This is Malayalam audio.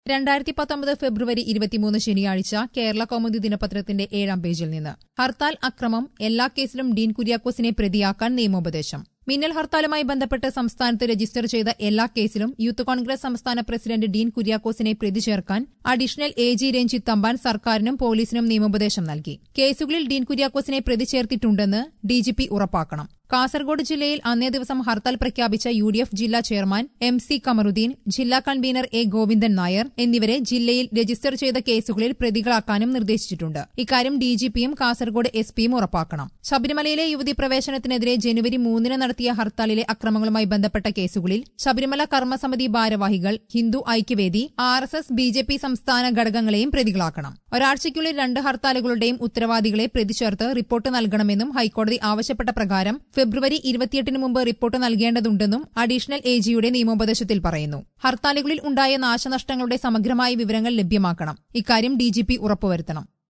രണ്ടായിരത്തി പത്തൊമ്പത് ഫെബ്രുവരി ഇരുപത്തിമൂന്ന് ശനിയാഴ്ച കേരള കൗമുദി ദിനപത്രത്തിന്റെ ഏഴാം പേജിൽ നിന്ന് ഹർത്താൽ അക്രമം എല്ലാ കേസിലും ഡീൻ കുര്യാക്കോസിനെ പ്രതിയാക്കാൻ നിയമോപദേശം മിന്നൽ ഹർത്താലുമായി ബന്ധപ്പെട്ട് സംസ്ഥാനത്ത് രജിസ്റ്റർ ചെയ്ത എല്ലാ കേസിലും യൂത്ത് കോൺഗ്രസ് സംസ്ഥാന പ്രസിഡന്റ് ഡീൻ കുര്യാക്കോസിനെ പ്രതി ചേർക്കാൻ additional A G Ranjith Thampan സർക്കാരിനും പോലീസിനും നിയമോപദേശം നൽകി കേസുകളിൽ ഡീൻ കുര്യാക്കോസിനെ പ്രതി ചേർത്തിട്ടുണ്ടെന്ന് ഡിജിപി ഉറപ്പാക്കണം കാസർഗോഡ് ജില്ലയിൽ അന്നേ ദിവസം ഹർത്താൽ പ്രഖ്യാപിച്ച യു ഡി എഫ് ജില്ലാ ചെയർമാൻ എം സി കമറുദ്ദീൻ ജില്ലാ കൺവീനർ എ ഗോവിന്ദൻ നായർ എന്നിവരെ ജില്ലയിൽ രജിസ്റ്റർ ചെയ്ത കേസുകളിൽ പ്രതികളാക്കാനും നിർദ്ദേശിച്ചിട്ടുണ്ട് ഇക്കാര്യം ഡിജിപിയും കാസർഗോഡ് എസ് പിയും ഉറപ്പാക്കണം ശബരിമലയിലെ യുവതി പ്രവേശനത്തിനെതിരെ ജനുവരി മൂന്നിന് നടത്തിയ ഹർത്താലിലെ അക്രമങ്ങളുമായി ബന്ധപ്പെട്ട കേസുകളിൽ ശബരിമല കർമ്മസമിതി ഭാരവാഹികൾ Hindu Aikyavedi R S S B J P സംസ്ഥാന ഘടകങ്ങളെയും പ്രതികളാക്കണം ഒരാഴ്ചയ്ക്കുള്ളിൽ രണ്ട് ഹർത്താലുകളുടെയും ഉത്തരവാദികളെ പ്രതി ചേർത്ത് റിപ്പോർട്ട് നൽകണമെന്നും ഹൈക്കോടതി ആവശ്യപ്പെട്ട പ്രകാരം ഫെബ്രുവരി ഇരുപത്തിയെട്ടിന് മുമ്പ് റിപ്പോർട്ട് നൽകേണ്ടതുണ്ടെന്നും അഡീഷണൽ എ ജിയുടെ നിയമോപദേശത്തിൽ പറയുന്നു ഹർത്താലുകളിൽ ഉണ്ടായ നാശനഷ്ടങ്ങളുടെ സമഗ്രമായ വിവരങ്ങൾ ലഭ്യമാക്കണം ഇക്കാര്യം ഡിജിപി ഉറപ്പുവരുത്തണം